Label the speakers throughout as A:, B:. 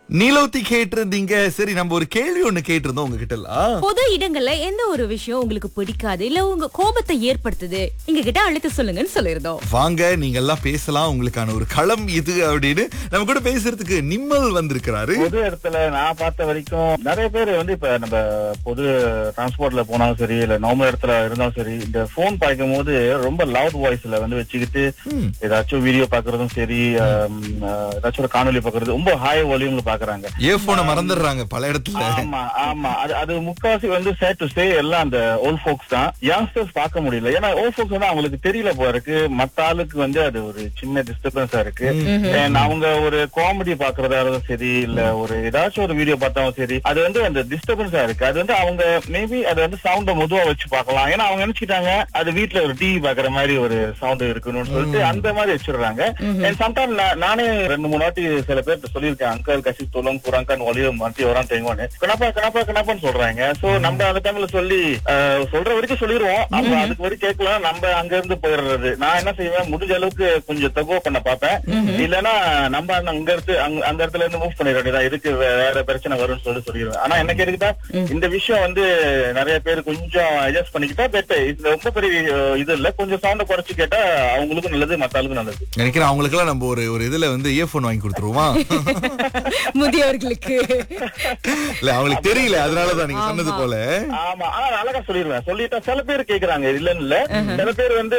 A: நீலோத்தி கேட்டிருந்தீங்க சரி நம்ம ஒரு கேள்வி ஒண்ணு கேட்டிருந்தோம் உங்ககிட்ட எல்லாம்
B: பொது இடங்கள்ல எந்த ஒரு விஷயம் உங்களுக்கு பிடிக்காது இல்ல உங்க கோபத்தை ஏற்படுத்துது எங்க கிட்ட அழைத்து சொல்லுங்கன்னு சொல்லிருந்தோம்
A: வாங்க நீங்க எல்லாம் பேசலாம் உங்களுக்கான ஒரு களம் இது அப்படின்னு நம்ம கூட பேசுறதுக்கு நிம்மல் வந்திருக்கிறாரு
C: பொது இடத்துல நான் பார்த்த வரைக்கும் நிறைய பேர் வந்து இப்ப நம்ம பொது டிரான்ஸ்போர்ட்ல போனாலும் சரி இல்ல நார்மல் இடத்துல இருந்தாலும் சரி இந்த போன் பாய்க்கும் போது ரொம்ப லவுட் வாய்ஸ்ல வந்து வச்சுக்கிட்டு ஏதாச்சும் வீடியோ பாக்குறதும் சரி ஆம், ஆஹ், ஏதாச்சும் ஒரு காணொலி பாக்குறது ரொம்ப ஹாய் வால்யூம்ல பாக்குறாங்க
A: ஏ மறந்துடுறாங்க பல இடத்துல
C: ஆமா ஆமா அது அது முக்காவாசி வந்து சேட் டு சே எல்லாம் அந்த ஓல்ட் ஃபோக்ஸ் தான் யங்ஸ்டர்ஸ் பார்க்க முடியல ஏன்னா ஓல்ட் ஃபோக்ஸ் வந்து அவங்களுக்கு தெரியல போல இருக்கு மத்த ஆளுக்கு வந்து அது ஒரு சின்ன டிஸ்டர்பன்ஸா இருக்கு And அவங்க ஒரு காமெடி பாக்குறதா இருந்தாலும் சரி இல்ல ஒரு ஏதாச்சும் ஒரு வீடியோ பார்த்தாலும் சரி அது வந்து அந்த டிஸ்டர்பன்ஸா இருக்கு அது வந்து அவங்க மேபி அது வந்து சவுண்ட மெதுவா வச்சு பார்க்கலாம் ஏன்னா அவங்க நினைச்சிட்டாங்க அது வீட்ல ஒரு டிவி பாக்குற மாதிரி ஒரு சவுண்ட் இருக்கணும்னு சொல்லிட்டு அந்த மாதிரி வச்சிடுறாங்க அண்ட் சம்டைம் நானே ரெண்டு மூணு வாட்டி சில பேர் சொல்லியிருக்கேன் அங்கல் கசி தொலம் புறாங்கன்னு ஒளிய மாட்டி வரான் தேங்குவானு கணப்பா கணப்பா கணப்பான்னு சொல்றாங்க சோ நம்ம அந்த டைம்ல சொல்லி அஹ், சொல்ற வரைக்கும் சொல்லிடுவோம் அப்ப அதுக்கு வரைக்கும் கேட்கலாம் நம்ம அங்க இருந்து போயிடுறது நான் என்ன செய்வேன் முடிஞ்ச அளவுக்கு கொஞ்சம் தகுவ பண்ண பார்ப்பேன் இல்லைன்னா நம்ம அங்க இருந்து அங்க- அந்த இடத்துல இருந்து மூவ் பண்ணிட வேண்டியதா இதுக்கு வே- வேற பிரச்சனை வரும்னு சொல்லி சொல்லிடுவேன் ஆனா என்ன கேட்டுக்கிட்டா இந்த விஷயம் வந்து நிறைய பேர் கொஞ்சம் அட்ஜஸ்ட் பண்ணிக்கிட்டா பெட்டர் இது ரொம்ப பெரிய அஹ், இது இல்ல கொஞ்சம் சவுண்ட குறைச்சு கேட்டா அவங்களுக்கும் நல்லது மத்த ஆளுக்கும் நல்லது
A: நினைக்கிறேன் அவங்களுக்கு எல்லாம் நம்ம ஒரு ஒரு இதுல வந்து இயர்போன் வாங்கி கொடுத்துருவோமா
B: முதியோர்களுக்கு
A: இல்ல அவங்களுக்கு தெரியல அதனாலதான் நீங்க சொன்னது போல
C: ஆமா ஆனா நான் அழகா சொல்லிடுவேன் சொல்லிட்டா சில பேர் கேக்குறாங்க இல்லன்னு இல்ல சில பேர் வந்து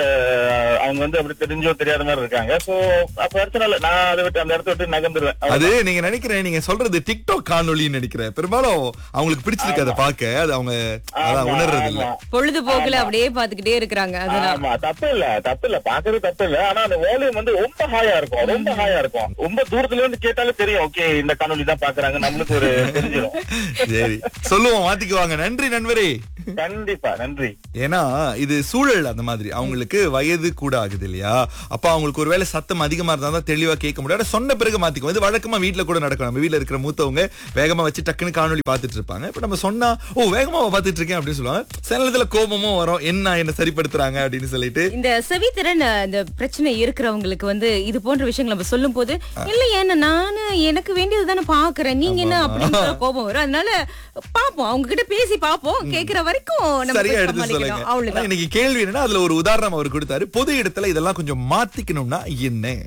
C: அஹ், அவங்க வந்து அப்படி தெரிஞ்சோ தெரியாத மாதிரி இருக்காங்க சோ அப்ப பிரச்சனை இல்ல நான் அதை விட்டு அந்த இடத்த விட்டு நகர்ந்துருவேன்
A: அது நீங்க நினைக்கிறேன் நீங்க சொல்றது டிக்டாக் காணொலின்னு நினைக்கிறேன் பெரும்பாலும் அவங்களுக்கு பிடிச்சிருக்கு அதை பார்க்க அது அவங்க அதான்
C: ஆமா,
A: உணர்றது இல்ல
C: ஆமா.
B: பொழுதுபோக்குல அப்படியே பாத்துக்கிட்டே இருக்கிறாங்க அதெல்லாம்
C: ஆமா தப்பு இல்ல தப்பு இல்ல பாக்குறது தப்பு இல்ல ஆனா அந்த வால்யூம் வந்து ரொம்ப ஹாயா இருக்கும் ரொம்ப ஹாயா இருக்கும் ரொம்ப தூரத்துல இருந்து கேட்டாலே தெரியும் ஓகே இந்த காணொலி தான் பாக்குறாங்க நம்மளுக்கு ஒரு தெரிஞ்சிடும்
A: சரி சொல்லுவோம் மாத்திக்குவாங்க நன்றி நண்பரே
C: கண்டிப்பா நன்றி
A: ஏன்னா இது சூழல் அந்த மாதிரி அவங்களுக்கு வயது கூட ஆகுது இல்லையா அப்ப அவங்களுக்கு ஒருவேளை சத்தம் அதிகமா இருந்தா தான் தெளிவா கேட்க முடியாது ஆனா சொன்ன பிறகு மாத்திக்கும் இது வழக்கமா வீட்ல கூட நடக்கும் நம்ம வீட்ல இருக்கிற மூத்தவங்க வேகமா வச்சு டக்குன்னு காணொலி பார்த்துட்டு இருப்பாங்க இப்ப நம்ம சொன்னா ஓ வேகமா பார்த்துட்டு இருக்கேன் அப்படின்னு சொல்லுவாங்க சில நேரத்துல கோபமும் வரும் என்ன என்ன சரிப்படுத்துறாங்க அப்படின்னு சொல்லிட்டு
B: இந்த செவித்திறன் அஹ், இந்த பிரச்சனை இருக்கிறவங்களுக்கு வந்து இது போன்ற விஷயங்கள் நம்ம சொல்லும் போது இல்ல ஏன்னா நானு எனக்கு வேண்டியது தானே பாக்குறேன் நீங்க என்ன அப்படின்னு கோபம் வரும் அதனால பாப்போம் அவங்க கிட்ட பேசி பாப்போம் கேக்குற வரைக்கும் நம்ம
A: சரியா
B: போய்
A: எடுத்து
B: சமாளிக்கணும்.
A: சொல்லுங்க ஆனா
B: அவ்வளவுதான்
A: இன்னைக்கு கேள்வி என்னன்னா அதுல ஒரு உதாரணம் அவர் கொடுத்தாரு பொது இடத்துல இதெல்லாம் கொஞ்சம் மாத்திக்கணும்னா என்ன